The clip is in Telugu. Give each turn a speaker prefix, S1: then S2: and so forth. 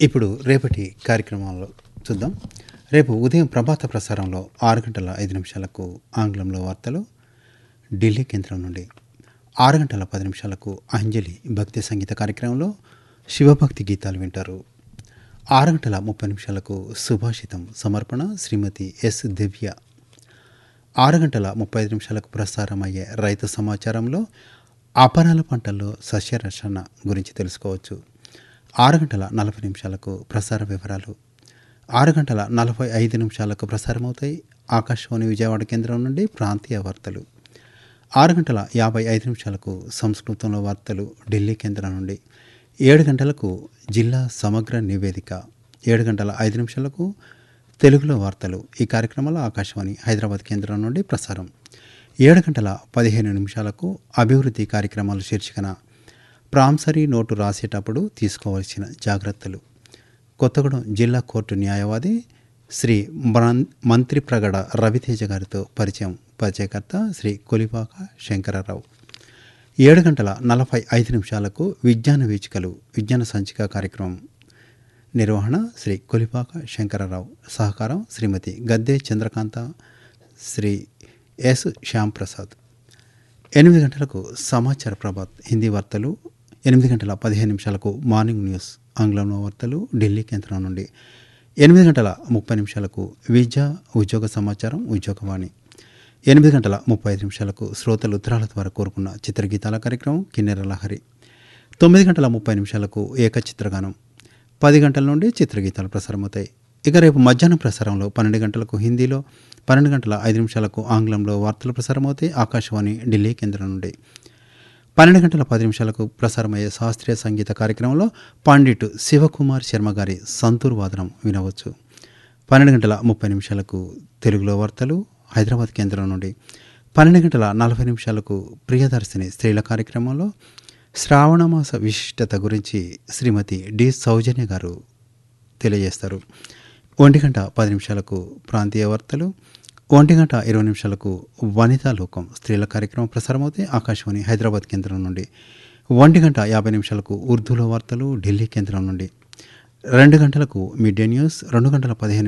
S1: ఇప్పుడు రేపటి కార్యక్రమంలో చూద్దాం రేపు ఉదయం ప్రభాత ప్రసారంలో ఆరు గంటల ఐదు నిమిషాలకు ఆంగ్లంలో వార్తలు ఢిల్లీ కేంద్రం నుండి ఆరు గంటల పది నిమిషాలకు అంజలి భక్తి సంగీత కార్యక్రమంలో శివభక్తి గీతాలు వింటారు ఆరు గంటల ముప్పై నిమిషాలకు సుభాషితం సమర్పణ శ్రీమతి ఎస్ దివ్య ఆరు గంటల ముప్పై ఐదు నిమిషాలకు ప్రసారమయ్యే రైతు సమాచారంలో అపరాల పంటల్లో సస్యరక్షణ గురించి తెలుసుకోవచ్చు ఆరు గంటల నలభై నిమిషాలకు ప్రసార వివరాలు ఆరు గంటల నలభై ఐదు నిమిషాలకు ప్రసారమవుతాయి ఆకాశవాణి విజయవాడ కేంద్రం నుండి ప్రాంతీయ వార్తలు ఆరు గంటల యాభై ఐదు నిమిషాలకు సంస్కృతంలో వార్తలు ఢిల్లీ కేంద్రం నుండి ఏడు గంటలకు జిల్లా సమగ్ర నివేదిక ఏడు గంటల ఐదు నిమిషాలకు తెలుగులో వార్తలు ఈ కార్యక్రమంలో ఆకాశవాణి హైదరాబాద్ కేంద్రం నుండి ప్రసారం ఏడు గంటల పదిహేను నిమిషాలకు అభివృద్ధి కార్యక్రమాలు శీర్షికన ప్రాంసరీ నోటు రాసేటప్పుడు తీసుకోవాల్సిన జాగ్రత్తలు కొత్తగూడెం జిల్లా కోర్టు న్యాయవాది శ్రీ మన్- మంత్రి ప్రగడ రవితేజ గారితో పరిచయం పరిచయకర్త శ్రీ కొలిపాక శంకరరావు ఏడు గంటల నలభై ఐదు నిమిషాలకు విజ్ఞాన వీచికలు విజ్ఞాన సంచిక కార్యక్రమం నిర్వహణ శ్రీ కొలిపాక శంకరరావు సహకారం శ్రీమతి గద్దే చంద్రకాంత శ్రీ ఎస్ శ్యాంప్రసాద్ ఎనిమిది గంటలకు సమాచార ప్రభాత్ హిందీ వార్తలు ఎనిమిది గంటల పదిహేను నిమిషాలకు మార్నింగ్ న్యూస్ ఆంగ్లంలో వార్తలు ఢిల్లీ కేంద్రం నుండి ఎనిమిది గంటల ముప్పై నిమిషాలకు విద్య ఉద్యోగ సమాచారం ఉద్యోగవాణి ఎనిమిది గంటల ముప్పై ఐదు నిమిషాలకు శ్రోతలు ఉత్తరాల ద్వారా కోరుకున్న చిత్రగీతాల కార్యక్రమం కిన్నెర లహరి తొమ్మిది గంటల ముప్పై నిమిషాలకు ఏకచిత్రగానం పది గంటల నుండి చిత్రగీతాలు ప్రసారమవుతాయి ఇక రేపు మధ్యాహ్నం ప్రసారంలో పన్నెండు గంటలకు హిందీలో పన్నెండు గంటల ఐదు నిమిషాలకు ఆంగ్లంలో వార్తలు ప్రసారమవుతాయి ఆకాశవాణి ఢిల్లీ కేంద్రం నుండి పన్నెండు గంటల పది నిమిషాలకు ప్రసారమయ్యే శాస్త్రీయ సంగీత కార్యక్రమంలో పండిట్ శివకుమార్ శర్మ గారి సంతూర్ వాదనం వినవచ్చు పన్నెండు గంటల ముప్పై నిమిషాలకు తెలుగులో వార్తలు హైదరాబాద్ కేంద్రం నుండి పన్నెండు గంటల నలభై నిమిషాలకు ప్రియదర్శిని స్త్రీల కార్యక్రమంలో శ్రావణమాస విశిష్టత గురించి శ్రీమతి డి సౌజన్య గారు తెలియజేస్తారు ఒంటి గంట పది నిమిషాలకు ప్రాంతీయ వార్తలు ఒంటి గంట ఇరవై నిమిషాలకు వనితా లోకం స్త్రీల కార్యక్రమం ప్రసారమవుతాయి ఆకాశవాణి హైదరాబాద్ కేంద్రం నుండి ఒంటి గంట యాభై నిమిషాలకు ఉర్దూలో వార్తలు ఢిల్లీ కేంద్రం నుండి రెండు గంటలకు మిడ్ డే న్యూస్ రెండు గంటల పదిహేను